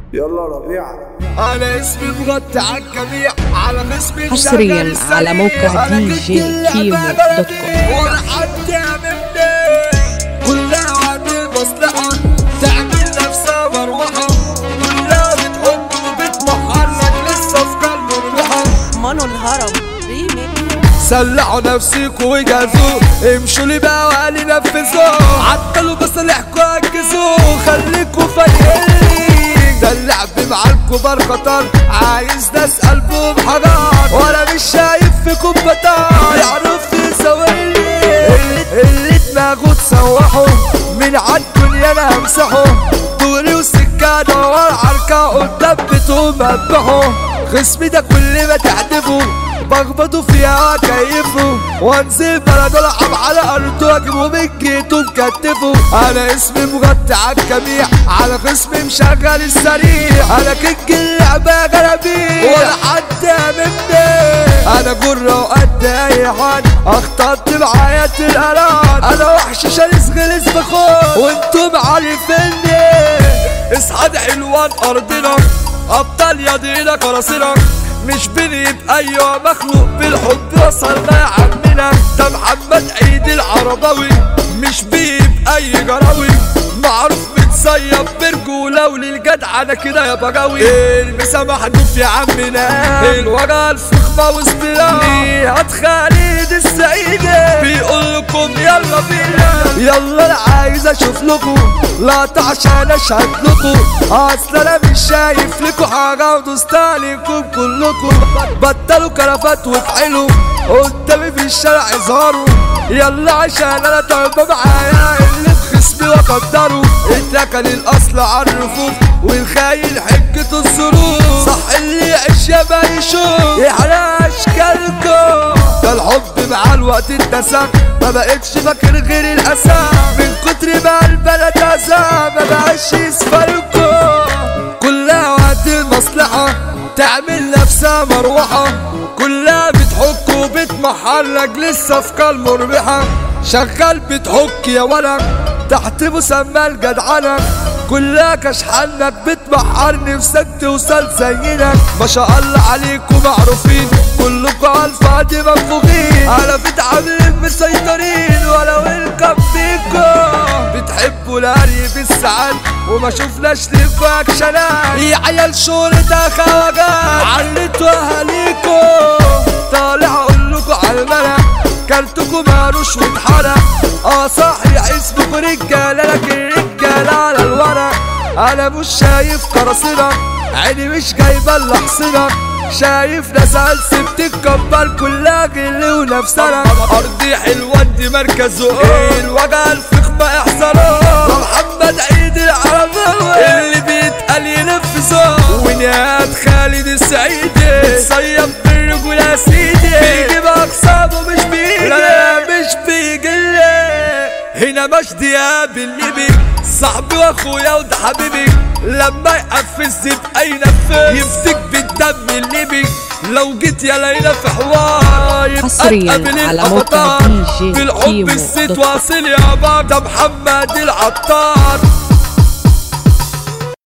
يلا ربيع انا اسمي مغطي على الجميع على اسمي حصرياً مشغل على السريع. موقع أنا دي جبت جي اللعبة كيمو بلدي دوت كوم. ولا حد يعملني كلها وعد المصلحة تعمل نفسها مروحة كلها بتحب وبتمحرك لسه في قلب مربحة مانو الهرم ريميكس سلعوا نفسيكوا وجهزوا امشوا لي بقى وقالي نفذوا عطلوا مصالحكوا اجزوا خليكوا فايقين ده اللعب مع الكبار خطر عايز ناس قلبهم حجر وانا مش شايف فيكم بطار يعرف يساويني اللي دماغه تسوحه من عالدنيا انا همسحه دوري وسكانه والعركة قدام بتقوم اذبحه خصمي ده كل ما تحدفه بخبطه فيها واكيفه وانزل بلد العب على ارضه واجيبه من جيته مكتفه انا اسمي مغطي على الجميع على خصمي مشغل السريع انا كينج اللعبه جلابيع ولا حد مني انا جرة وقد اي حد اخترت معايا الالات انا وحش شرس غلس بخون وانتم عارفيني اصحى ده حلوان ارضنا ابطال يدينا كراسنا مش بني بأيوة مخلوق بالحب وصلنا يا عمنا ده محمد عيد العرباوي مش بيه بأي جراوي معروف متصيب برجولة وللجدع انا كده يا بجاوي المسا محدوف يا عمنا الوجع الفخمة واصطلاح نيهات خالد السعيدة بيقول لكم يلا بينا يلا انا عايز اشوف لكم لا عشان اشهد لكم اصل انا مش شايف لكم حاجة ودوست عليكم كلكم بطلوا كرفات وافعلوا قدامي في الشارع اظهروا يلا عشان انا طالبة معايا اللي بخصمي واقدره اتركن الاصل على الرفوف والخاين حجة الظروف صح اللي يعيش يا ما يشوف يحرق اشكالكم ده الحب مع الوقت اتسع ما بقتش فاكر غير الاسى من كتر ما البلد اسى ما بقاش يسفركم كلها وقت المصلحة تعمل نفسها مروحة كلها بتحك وبتمحرك لسه في قلب مربحة شغال بتحك يا ولد تحت مسمى الجدعنة كلها كشحنك بتمحر نفسك توصل زينك ما شاء الله عليكم معروفين كلكم على الفاضي منفوخين على عاملين مسيطرين ولو الكم فيكم بتحبوا الهري بالسعال وما شفناش لكم اكشنات يا عيال شهرة خواجات علتوا اهاليكم طالع اقول لكم على الملأ كلتكم مالوش واتحرق اه صحيح اسمكم رجاله لكن رجاله على الورق انا مش شايف كراسنا عيني مش جايبه الا حصنك شايف ناس هلس بتتكبر كلها غل ونفسنا ارضي حلوه دي مركزه ايه الوجع الفخمه احسنه محمد عيد العرباوي اللي بيتقال ينفذه ونهاد خالد السعيدي بتصيب بالرجول يا سيدي بيجيب اقسامه مش بيجي لا لا مش بيجي هنا مجدي يا بالليبي صاحبي واخويا وده حبيبي لما يقفز باي نفس يمسك بالدم الليبي لو جيت يا ليلى في حوار يبقى حصرياً تقابل على الأبطال. موقع دي جي بالحب كيمو الست دوت كوم. واصل يا بابا ده محمد العطار